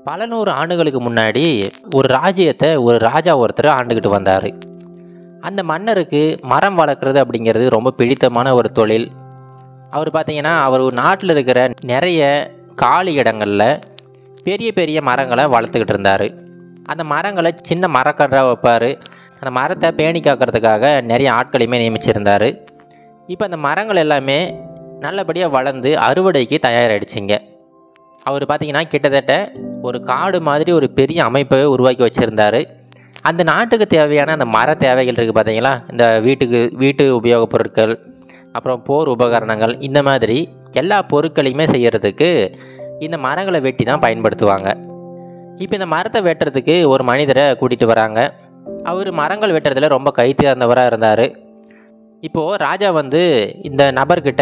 பல நூறு ஆண்டுகளுக்கு முன்னாடி ஒரு ராஜ்யத்தை ஒரு ராஜா ஒருத்தர் ஆண்டுக்கிட்டு வந்தார் அந்த மன்னருக்கு மரம் வளர்க்குறது அப்படிங்கிறது ரொம்ப பிடித்தமான ஒரு தொழில் அவர் பார்த்தீங்கன்னா அவர் நாட்டில் இருக்கிற நிறைய காலி இடங்களில் பெரிய பெரிய மரங்களை வளர்த்துக்கிட்டு இருந்தார் அந்த மரங்களை சின்ன மரக்கன்றாக வைப்பார் அந்த மரத்தை பேணி காக்கிறதுக்காக நிறைய ஆட்களையுமே நியமிச்சிருந்தார் இப்போ அந்த மரங்கள் எல்லாமே நல்லபடியாக வளர்ந்து அறுவடைக்கு தயாராகிடுச்சிங்க அவர் பார்த்தீங்கன்னா கிட்டத்தட்ட ஒரு காடு மாதிரி ஒரு பெரிய அமைப்பை உருவாக்கி வச்சுருந்தாரு அந்த நாட்டுக்கு தேவையான அந்த மர தேவைகள் இருக்குது பார்த்தீங்களா இந்த வீட்டுக்கு வீட்டு உபயோகப் பொருட்கள் அப்புறம் போர் உபகரணங்கள் இந்த மாதிரி எல்லா பொருட்களையுமே செய்கிறதுக்கு இந்த மரங்களை வெட்டி தான் பயன்படுத்துவாங்க இப்போ இந்த மரத்தை வெட்டுறதுக்கு ஒரு மனிதரை கூட்டிகிட்டு வராங்க அவர் மரங்கள் வெட்டுறதுல ரொம்ப கை தேர்ந்தவராக இருந்தார் இப்போது ராஜா வந்து இந்த நபர்கிட்ட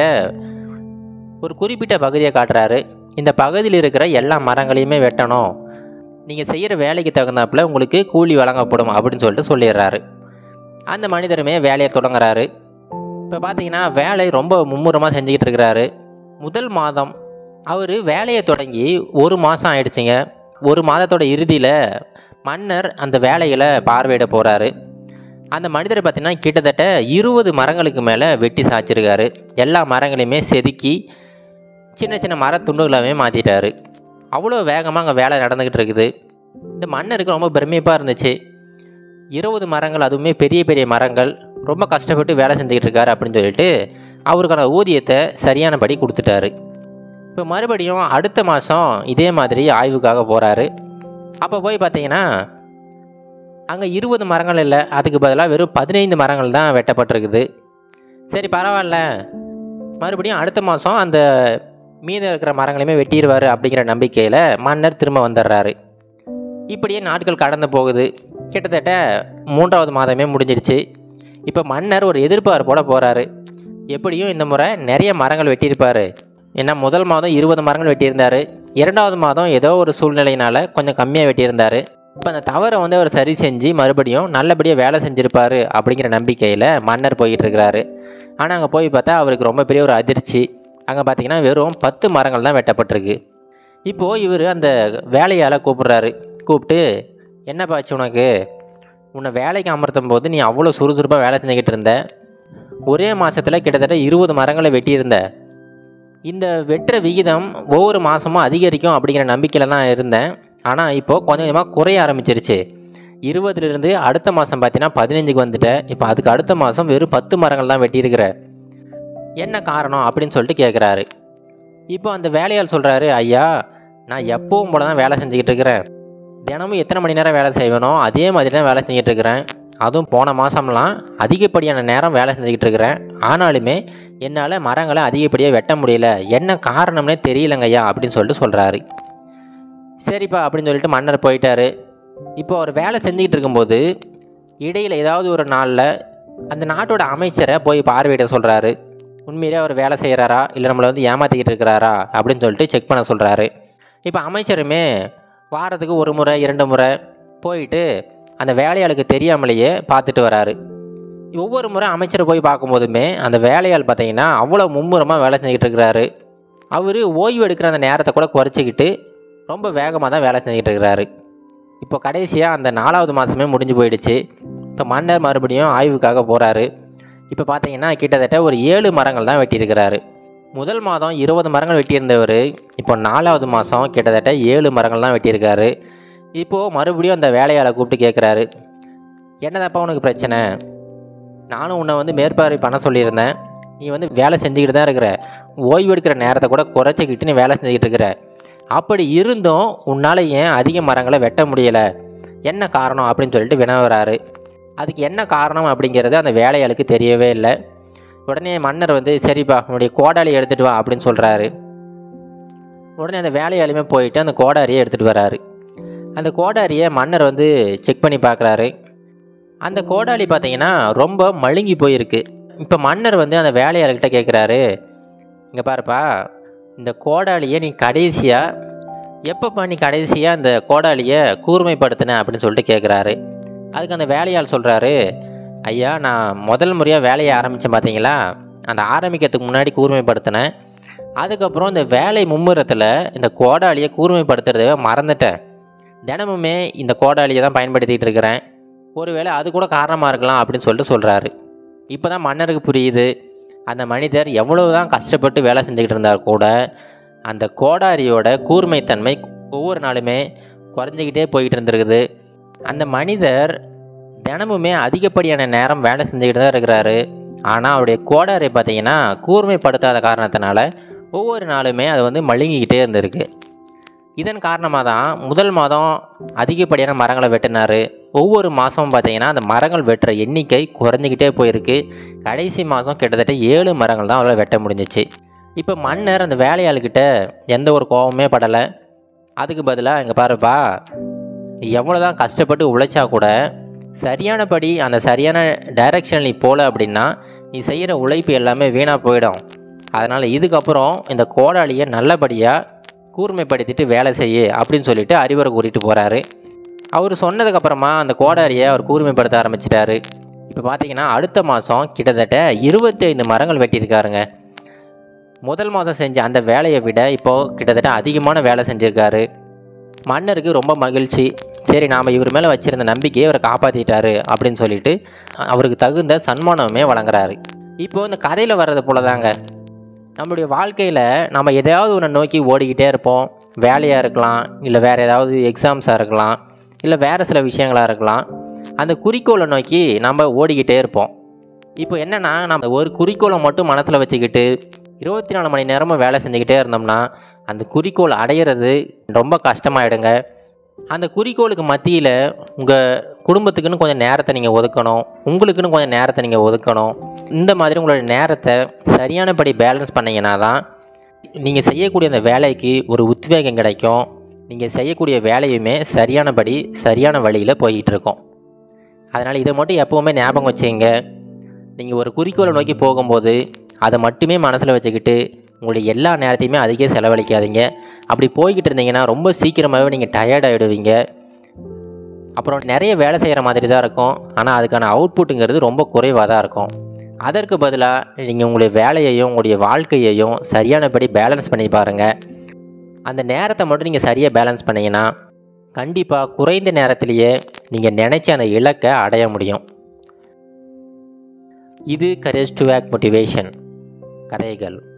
ஒரு குறிப்பிட்ட பகுதியை காட்டுறாரு இந்த பகுதியில் இருக்கிற எல்லா மரங்களையுமே வெட்டணும் நீங்கள் செய்கிற வேலைக்கு தகுந்தாப்புல உங்களுக்கு கூலி வழங்கப்படும் அப்படின்னு சொல்லிட்டு சொல்லிடுறாரு அந்த மனிதருமே வேலையை தொடங்குறாரு இப்போ பார்த்தீங்கன்னா வேலை ரொம்ப மும்முரமாக செஞ்சுக்கிட்டு இருக்கிறாரு முதல் மாதம் அவர் வேலையை தொடங்கி ஒரு மாதம் ஆயிடுச்சுங்க ஒரு மாதத்தோட இறுதியில் மன்னர் அந்த வேலைகளை பார்வையிட போகிறாரு அந்த மனிதரை பார்த்தீங்கன்னா கிட்டத்தட்ட இருபது மரங்களுக்கு மேலே வெட்டி சாய்ச்சிருக்காரு எல்லா மரங்களையுமே செதுக்கி சின்ன சின்ன மரத்துண்டுகளாகவே மாற்றிட்டாரு அவ்வளோ வேகமாக அங்கே வேலை நடந்துக்கிட்டு இருக்குது இந்த மன்னருக்கு ரொம்ப பிரமிப்பாக இருந்துச்சு இருபது மரங்கள் அதுவுமே பெரிய பெரிய மரங்கள் ரொம்ப கஷ்டப்பட்டு வேலை செஞ்சுக்கிட்டு இருக்காரு அப்படின்னு சொல்லிட்டு அவருக்கான ஊதியத்தை சரியானபடி கொடுத்துட்டாரு இப்போ மறுபடியும் அடுத்த மாதம் இதே மாதிரி ஆய்வுக்காக போகிறாரு அப்போ போய் பார்த்தீங்கன்னா அங்கே இருபது மரங்கள் இல்லை அதுக்கு பதிலாக வெறும் பதினைந்து மரங்கள் தான் வெட்டப்பட்டிருக்குது சரி பரவாயில்ல மறுபடியும் அடுத்த மாதம் அந்த மீதம் இருக்கிற மரங்களையுமே வெட்டிடுவார் அப்படிங்கிற நம்பிக்கையில் மன்னர் திரும்ப வந்துடுறாரு இப்படியே நாட்கள் கடந்து போகுது கிட்டத்தட்ட மூன்றாவது மாதமே முடிஞ்சிடுச்சு இப்போ மன்னர் ஒரு எதிர்பார்ப்போட போகிறாரு எப்படியும் இந்த முறை நிறைய மரங்கள் வெட்டியிருப்பார் ஏன்னா முதல் மாதம் இருபது மரங்கள் வெட்டியிருந்தார் இரண்டாவது மாதம் ஏதோ ஒரு சூழ்நிலையினால் கொஞ்சம் கம்மியாக வெட்டியிருந்தார் இப்போ அந்த தவறை வந்து அவர் சரி செஞ்சு மறுபடியும் நல்லபடியாக வேலை செஞ்சுருப்பார் அப்படிங்கிற நம்பிக்கையில் மன்னர் போய்கிட்டு இருக்கிறாரு ஆனால் அங்கே போய் பார்த்தா அவருக்கு ரொம்ப பெரிய ஒரு அதிர்ச்சி அங்கே பார்த்தீங்கன்னா வெறும் பத்து மரங்கள் தான் வெட்டப்பட்டிருக்கு இப்போது இவர் அந்த வேலையால் கூப்பிட்றாரு கூப்பிட்டு என்ன பாச்சு உனக்கு உன்னை வேலைக்கு அமர்த்தும் போது நீ அவ்வளோ சுறுசுறுப்பாக வேலை செஞ்சுக்கிட்டு இருந்த ஒரே மாதத்தில் கிட்டத்தட்ட இருபது மரங்களை வெட்டியிருந்த இந்த வெட்டுற விகிதம் ஒவ்வொரு மாதமும் அதிகரிக்கும் அப்படிங்கிற நம்பிக்கையில் தான் இருந்தேன் ஆனால் இப்போது கொஞ்சம் கொஞ்சமாக குறைய ஆரம்பிச்சிருச்சு இருபதுலேருந்து அடுத்த மாதம் பார்த்தீங்கன்னா பதினஞ்சுக்கு வந்துட்டேன் இப்போ அதுக்கு அடுத்த மாதம் வெறும் பத்து மரங்கள் தான் வெட்டியிருக்கிற என்ன காரணம் அப்படின்னு சொல்லிட்டு கேட்குறாரு இப்போ அந்த வேலையால் சொல்கிறாரு ஐயா நான் எப்பவும் போல தான் வேலை செஞ்சுக்கிட்டு இருக்கிறேன் தினமும் எத்தனை மணி நேரம் வேலை செய்வேனோ அதே மாதிரி தான் வேலை செஞ்சுட்டு இருக்கிறேன் அதுவும் போன மாதம்லாம் அதிகப்படியான நேரம் வேலை செஞ்சுக்கிட்டு இருக்கிறேன் ஆனாலுமே என்னால் மரங்களை அதிகப்படியாக வெட்ட முடியல என்ன காரணம்னே தெரியலங்கய்யா அப்படின்னு சொல்லிட்டு சொல்கிறாரு சரிப்பா அப்படின்னு சொல்லிட்டு மன்னர் போயிட்டாரு இப்போ அவர் வேலை செஞ்சுக்கிட்டு இருக்கும்போது இடையில் ஏதாவது ஒரு நாளில் அந்த நாட்டோட அமைச்சரை போய் பார்வையிட சொல்கிறாரு உண்மையிலே அவர் வேலை செய்கிறாரா இல்லை நம்மளை வந்து ஏமாற்றிக்கிட்டு இருக்கிறாரா அப்படின்னு சொல்லிட்டு செக் பண்ண சொல்கிறாரு இப்போ அமைச்சருமே வாரத்துக்கு ஒரு முறை இரண்டு முறை போயிட்டு அந்த வேலையாளுக்கு தெரியாமலேயே பார்த்துட்டு வராரு ஒவ்வொரு முறை அமைச்சர் போய் பார்க்கும்போதுமே அந்த வேலையாள் பார்த்தீங்கன்னா அவ்வளோ மும்முரமாக வேலை செஞ்சுக்கிட்டு இருக்கிறாரு அவர் ஓய்வு எடுக்கிற அந்த நேரத்தை கூட குறைச்சிக்கிட்டு ரொம்ப வேகமாக தான் வேலை செஞ்சுக்கிட்டு இருக்கிறாரு இப்போ கடைசியாக அந்த நாலாவது மாதமே முடிஞ்சு போயிடுச்சு இப்போ மன்னர் மறுபடியும் ஆய்வுக்காக போகிறாரு இப்போ பார்த்தீங்கன்னா கிட்டத்தட்ட ஒரு ஏழு மரங்கள் தான் வெட்டியிருக்கிறாரு முதல் மாதம் இருபது மரங்கள் வெட்டியிருந்தவர் இப்போ நாலாவது மாதம் கிட்டத்தட்ட ஏழு மரங்கள் தான் வெட்டியிருக்காரு இப்போது மறுபடியும் அந்த வேலையாளை கூப்பிட்டு கேட்குறாரு என்னதாப்பா உனக்கு பிரச்சனை நானும் உன்னை வந்து மேற்பார்வை பண்ண சொல்லியிருந்தேன் நீ வந்து வேலை செஞ்சுக்கிட்டு தான் இருக்கிற ஓய்வு எடுக்கிற நேரத்தை கூட குறைச்சிக்கிட்டு நீ வேலை செஞ்சுக்கிட்டு இருக்கிற அப்படி இருந்தும் உன்னால் ஏன் அதிக மரங்களை வெட்ட முடியலை என்ன காரணம் அப்படின்னு சொல்லிட்டு வினவுறாரு அதுக்கு என்ன காரணம் அப்படிங்கிறது அந்த வேலையாளுக்கு தெரியவே இல்லை உடனே மன்னர் வந்து சரிப்பா உன்னுடைய கோடாலி எடுத்துகிட்டு வா அப்படின்னு சொல்கிறாரு உடனே அந்த வேலையாளுமே போயிட்டு அந்த கோடாரியை எடுத்துகிட்டு வராரு அந்த கோடாரியை மன்னர் வந்து செக் பண்ணி பார்க்குறாரு அந்த கோடாலி பார்த்தீங்கன்னா ரொம்ப மழுங்கி போயிருக்கு இப்போ மன்னர் வந்து அந்த வேலையாளர்கிட்ட கேட்குறாரு இங்கே பாருப்பா இந்த கோடாலியை நீ கடைசியாக எப்பப்பா நீ கடைசியாக அந்த கோடாலியை கூர்மைப்படுத்தின அப்படின்னு சொல்லிட்டு கேட்குறாரு அதுக்கு அந்த வேலையாள் சொல்கிறாரு ஐயா நான் முதல் முறையாக வேலையை ஆரம்பித்தேன் பார்த்தீங்களா அந்த ஆரம்பிக்கிறதுக்கு முன்னாடி கூர்மைப்படுத்தினேன் அதுக்கப்புறம் இந்த வேலை மும்முரத்தில் இந்த கோடாலியை கூர்மைப்படுத்துறதவே மறந்துட்டேன் தினமுமே இந்த கோடாலியை தான் பயன்படுத்திகிட்டு இருக்கிறேன் ஒருவேளை அது கூட காரணமாக இருக்கலாம் அப்படின்னு சொல்லிட்டு சொல்கிறாரு இப்போ தான் மன்னருக்கு புரியுது அந்த மனிதர் எவ்வளவு தான் கஷ்டப்பட்டு வேலை செஞ்சுக்கிட்டு இருந்தார் கூட அந்த கோடாரியோட கூர்மைத்தன்மை ஒவ்வொரு நாளுமே குறைஞ்சிக்கிட்டே போய்கிட்டு இருந்திருக்குது அந்த மனிதர் தினமுமே அதிகப்படியான நேரம் வேலை செஞ்சுக்கிட்டு தான் இருக்கிறாரு ஆனால் அவருடைய கோடாரி பார்த்தீங்கன்னா கூர்மைப்படுத்தாத காரணத்தினால ஒவ்வொரு நாளுமே அது வந்து மழுங்கிக்கிட்டே இருந்திருக்கு இதன் காரணமாக தான் முதல் மாதம் அதிகப்படியான மரங்களை வெட்டினார் ஒவ்வொரு மாதமும் பார்த்தீங்கன்னா அந்த மரங்கள் வெட்டுற எண்ணிக்கை குறைஞ்சிக்கிட்டே போயிருக்கு கடைசி மாதம் கிட்டத்தட்ட ஏழு மரங்கள் தான் அவரால் வெட்ட முடிஞ்சிச்சு இப்போ மன்னர் அந்த வேலையாளுக்கிட்ட எந்த ஒரு கோபமே படலை அதுக்கு பதிலாக இங்கே பாருப்பா நீ எவ்வளோ தான் கஷ்டப்பட்டு உழைச்சா கூட சரியானபடி அந்த சரியான டைரக்ஷன் நீ போகல அப்படின்னா நீ செய்கிற உழைப்பு எல்லாமே வீணாக போயிடும் அதனால் இதுக்கப்புறம் இந்த கோடாலியை நல்லபடியாக கூர்மைப்படுத்திட்டு வேலை செய்யு அப்படின்னு சொல்லிட்டு அறிவுரை கூட்டிகிட்டு போகிறாரு அவர் சொன்னதுக்கப்புறமா அந்த கோடாரியை அவர் கூர்மைப்படுத்த ஆரம்பிச்சிட்டாரு இப்போ பார்த்தீங்கன்னா அடுத்த மாதம் கிட்டத்தட்ட இருபத்தி ஐந்து மரங்கள் வெட்டியிருக்காருங்க முதல் மாதம் செஞ்ச அந்த வேலையை விட இப்போது கிட்டத்தட்ட அதிகமான வேலை செஞ்சுருக்காரு மன்னருக்கு ரொம்ப மகிழ்ச்சி சரி நாம் இவர் மேலே வச்சுருந்த நம்பிக்கையை இவரை காப்பாற்றிட்டாரு அப்படின்னு சொல்லிட்டு அவருக்கு தகுந்த சன்மானமே வழங்குறாரு இப்போது இந்த கதையில் வர்றது போல தாங்க நம்மளுடைய வாழ்க்கையில் நம்ம எதையாவது ஒன்று நோக்கி ஓடிக்கிட்டே இருப்போம் வேலையாக இருக்கலாம் இல்லை வேறு ஏதாவது எக்ஸாம்ஸாக இருக்கலாம் இல்லை வேறு சில விஷயங்களாக இருக்கலாம் அந்த குறிக்கோளை நோக்கி நம்ம ஓடிக்கிட்டே இருப்போம் இப்போ என்னென்னா நம்ம ஒரு குறிக்கோளை மட்டும் மனசில் வச்சுக்கிட்டு இருபத்தி நாலு மணி நேரமும் வேலை செஞ்சுக்கிட்டே இருந்தோம்னா அந்த குறிக்கோள் அடையிறது ரொம்ப கஷ்டமாயிடுங்க அந்த குறிக்கோளுக்கு மத்தியில் உங்கள் குடும்பத்துக்குன்னு கொஞ்சம் நேரத்தை நீங்கள் ஒதுக்கணும் உங்களுக்குன்னு கொஞ்சம் நேரத்தை நீங்கள் ஒதுக்கணும் இந்த மாதிரி உங்களோட நேரத்தை சரியானபடி பேலன்ஸ் பண்ணிங்கன்னா தான் நீங்கள் செய்யக்கூடிய அந்த வேலைக்கு ஒரு உத்வேகம் கிடைக்கும் நீங்கள் செய்யக்கூடிய வேலையுமே சரியானபடி சரியான வழியில் போய்கிட்டு இருக்கோம் அதனால் இதை மட்டும் எப்போவுமே ஞாபகம் வச்சுங்க நீங்கள் ஒரு குறிக்கோளை நோக்கி போகும்போது அதை மட்டுமே மனசில் வச்சுக்கிட்டு உங்களுடைய எல்லா நேரத்தையுமே அதிக செலவழிக்காதீங்க அப்படி போய்கிட்டு இருந்தீங்கன்னா ரொம்ப சீக்கிரமாகவே நீங்கள் டயர்ட் ஆகிடுவீங்க அப்புறம் நிறைய வேலை செய்கிற மாதிரி தான் இருக்கும் ஆனால் அதுக்கான அவுட்புட்டுங்கிறது ரொம்ப குறைவாக தான் இருக்கும் அதற்கு பதிலாக நீங்கள் உங்களுடைய வேலையையும் உங்களுடைய வாழ்க்கையையும் சரியானபடி பேலன்ஸ் பண்ணி பாருங்கள் அந்த நேரத்தை மட்டும் நீங்கள் சரியாக பேலன்ஸ் பண்ணீங்கன்னா கண்டிப்பாக குறைந்த நேரத்திலேயே நீங்கள் நினச்ச அந்த இலக்கை அடைய முடியும் இது கரேஜ் டு ஆக் மோட்டிவேஷன் கதைகள்